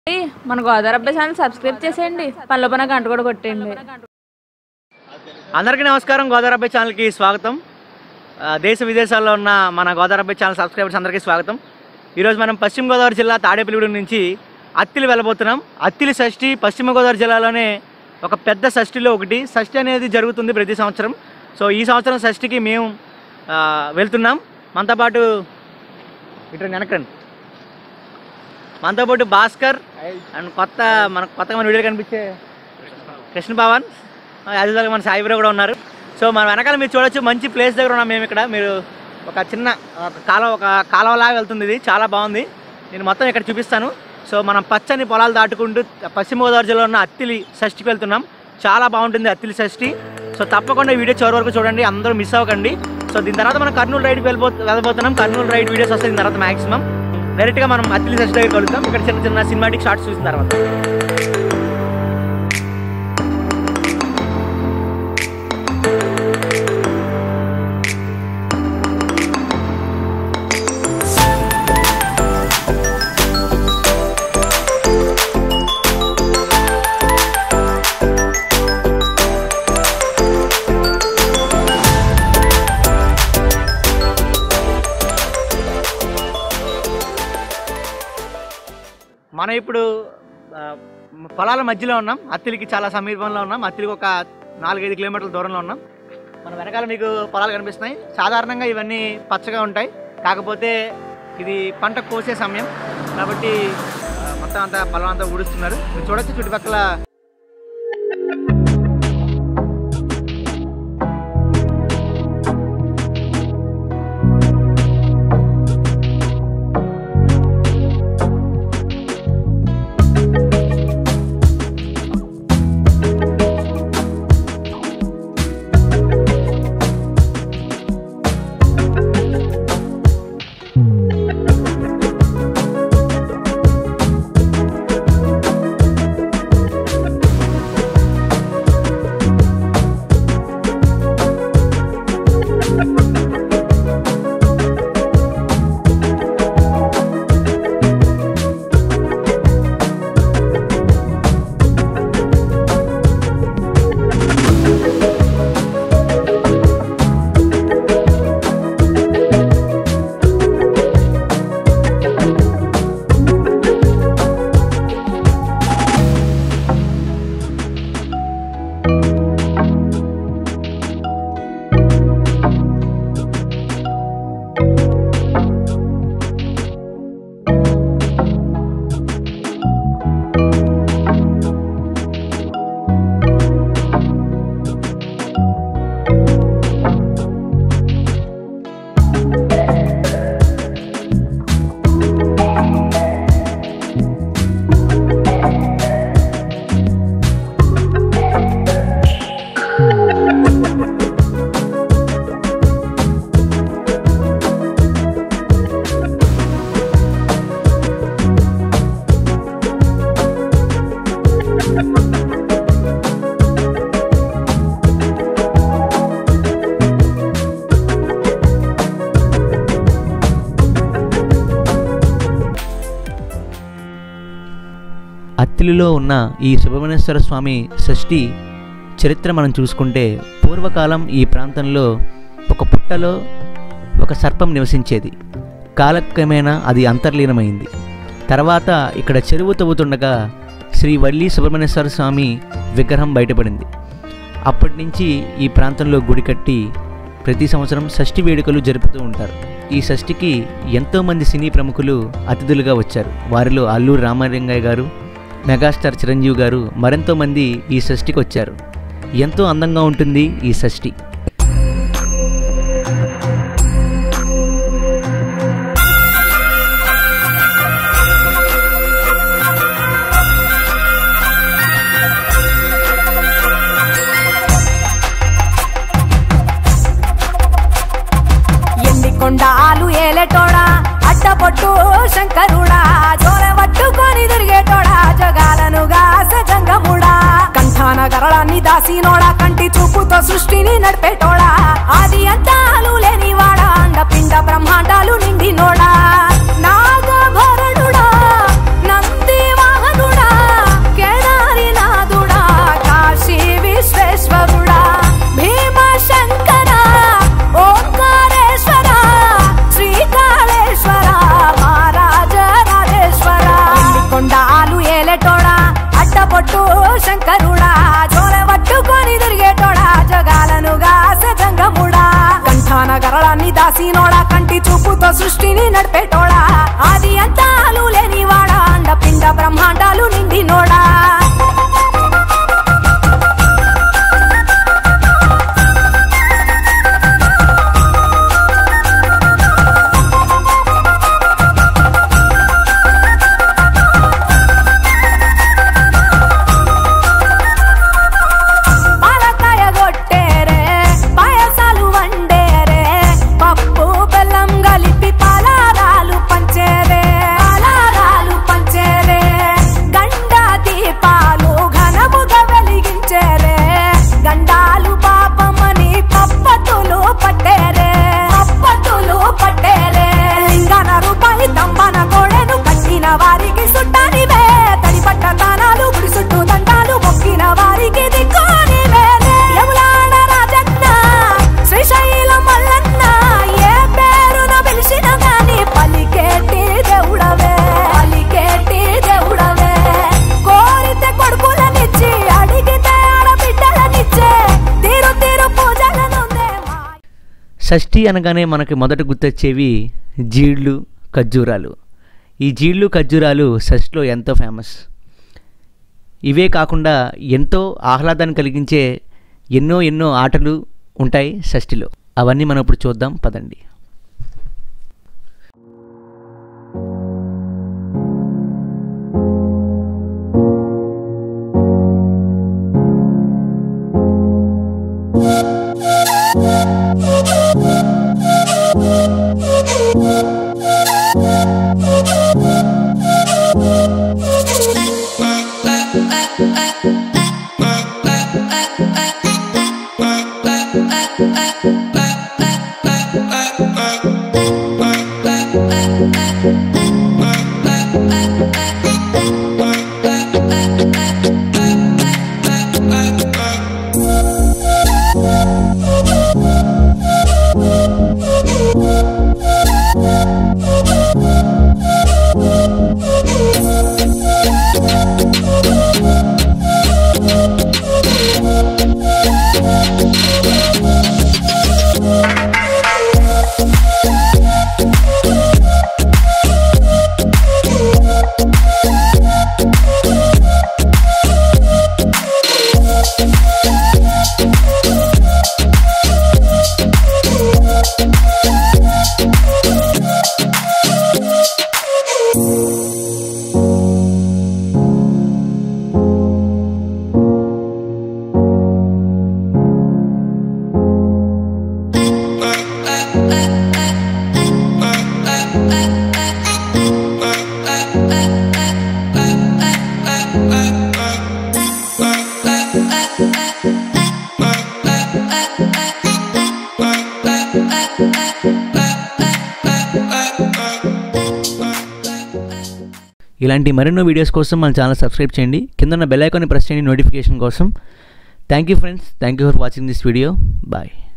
మన గోదావరి అబ్బాయి channel subscribe చేసేయండి పనిలో పని గంట కూడా కొట్టేయండి అందరికీ నమస్కారం గోదావరి అబ్బాయి ఛానల్కి స్వాగతం ఆ, దేశ విదేశాల్లో ఉన్న మన గోదావరి అబ్బాయి ఛానల్ సబ్స్క్రైబర్స్ అందరికీ స్వాగతం ఈరోజు మనం పశ్చిమ గోదావరి జిల్లా తాడేపల్లిగూడెం నుంచి అత్తిలి వెళ్ళబోతున్నాం అత్తిలి షష్ఠి పశ్చిమ గోదావరి జిల్లాలోనే ఒక పెద్ద షష్ఠిలో ఒకటి షష్ఠి అనేది జరుగుతుంది ప్రతి సంవత్సరం సో ఈ సంవత్సరం షష్ఠికి మేము ఆ, వెళ్తున్నాం మనతో పాటు ఇటు వెనకండి మనతో పాటు భాస్కర్ అండ్ కొత్త మన కొత్తగా మన వీడియో కనిపించే కృష్ణ భవన్ యాజుదాగా మన సాయిబ్రో కూడా ఉన్నారు సో మన వెనకాల మీరు చూడొచ్చు మంచి ప్లేస్ దగ్గర ఉన్నాం మేము ఇక్కడ మీరు ఒక చిన్న ఒక కాలువ ఒక కాలువలాగా వెళ్తుంది ఇది చాలా బాగుంది నేను మొత్తం ఇక్కడ చూపిస్తాను సో మనం పచ్చని పొలాలు దాటుకుంటూ పశ్చిమ గోదావరి జిల్లాలో ఉన్న అత్తిలి షష్ఠికి వెళ్తున్నాం చాలా బాగుంటుంది అత్తిలి షష్ఠి సో తప్పకుండా ఈ వీడియో చివరి వరకు చూడండి అందరూ మిస్ అవ్వకండి సో దీని తర్వాత మనం కర్నూలు రైడ్కి వెళ్ళిపో వెళ్ళబోతున్నాం కర్నూలు రైడ్ వీడియోస్ వస్తాయి దీని తర్వాత మాక్సిమం డైరెక్ట్గా మనం అత్తిలి షష్ఠి దగ్గర కలుగుతాం ఇక్కడ చిన్న చిన్న సినిమాటిక్ షార్ట్స్ చూసిన తర్వాత మనం ఇప్పుడు ఆ, పొలాల మధ్యలో ఉన్నాం అత్తిలికి చాలా సమీపంలో ఉన్నాం అత్తిలికి ఒక నాలుగైదు కిలోమీటర్ల దూరంలో ఉన్నాం మన వెనకాల మీకు పొలాలు కనిపిస్తున్నాయి సాధారణంగా ఇవన్నీ పచ్చగా ఉంటాయి కాకపోతే ఇది పంట కోసే సమయం కాబట్టి ఆ, మొత్తం అంతా పొలం అంతా ఊడుస్తున్నారు మీరు చూడొచ్చు చుట్టుపక్కల అత్తిలిలో ఉన్న ఈ సుబ్రహ్మణ్యేశ్వర స్వామి షష్ఠి చరిత్ర మనం చూసుకుంటే పూర్వకాలం ఈ ప్రాంతంలో ఒక పుట్టలో ఒక సర్పం నివసించేది కాలక్రమేణా అది అంతర్లీనమైంది తర్వాత ఇక్కడ చెరువు తవ్వుతుండగా శ్రీ వల్లి సుబ్రహ్మణ్యేశ్వర స్వామి విగ్రహం బయటపడింది అప్పటి నుంచి ఈ ప్రాంతంలో గుడి కట్టి ప్రతి సంవత్సరం షష్ఠి వేడుకలు జరుపుతూ ఉంటారు ఈ షష్ఠికి ఎంతోమంది సినీ ప్రముఖులు అతిథులుగా వచ్చారు వారిలో అల్లూరి రామలింగయ్య గారు మెగాస్టార్ చిరంజీవి గారు మరెంతో మంది ఈ షష్ఠికి వచ్చారు ఎంతో అందంగా ఉంటుంది ఈ షష్ఠి ఎన్ని కొండాలు ఏలేటోడా అడ్డపొట్టు శంకరుడా జోల పట్టుకొని తిరిగేటోడా జగాలను గాస జంగముడా కంఠాన గరళాన్ని దాసినోడా కంటి చూపుతో సృష్టిని నడిపేటోడా ఆది అంతాలు లేనివాడా అండపిండ బ్రహ్మాండాలు నిండినోడా నాగభరణుడా నంది వాహన చూపుతో సృష్టిని నడిపేటోడా ఆది అంతాలు లేనివాడా అండ పిండ బ్రహ్మాండాలు నిండినోడా పాలకాయ కొట్టేరే పాయసాలు వండేరే పప్పు బెల్లం కలిపి పలారాలు పంచేరే పలారాలు పంచేరే గండ దీపాలు ఘనముగా వెలిగించేరే గండాలు పాపమని పప్పతులు పట్టేరే పప్పతులు పట్టేరే లింగన రూపాయి దంపన కోడెను కట్టిన వారికి సుట్టానివే తడిపట్ట తానాలు గుడి చుట్టూ దండాలు మొక్కిన వారికి దిక్కోని వేరే యములాడ రాజన్న శ్రీశైలం మల్లన్న ఏ పేరున పిలిచిన గాని పలికేటి దేవుడవే పలికేటి దేవుడవే కోరితే కొడుకులనిచ్చి అడిగితే ఆడబిడ్డలనిచ్చే తీరు తీరు పూజలనుందే మా షష్ఠి అనగానే మనకి మొదట గుర్తొచ్చేవి జీళ్ళు ఖర్జూరాలు ఈ జీళ్ళు ఖర్జూరాలు షష్ఠిలో ఎంతో ఫేమస్ ఇవే కాకుండా ఎంతో ఆహ్లాదాన్ని కలిగించే ఎన్నో ఎన్నో ఆటలు ఉంటాయి షష్ఠిలో అవన్నీ మనం ఇప్పుడు చూద్దాం పదండి ఇలాంటి మరెన్నో వీడియోస్ కోసం మన ఛానల్ సబ్స్క్రైబ్ చేయండి కింద ఉన్న బెల్ ఐకాన్ని ప్రెస్ చేయండి నోటిఫికేషన్ కోసం thank you friends thank you for watching this video bye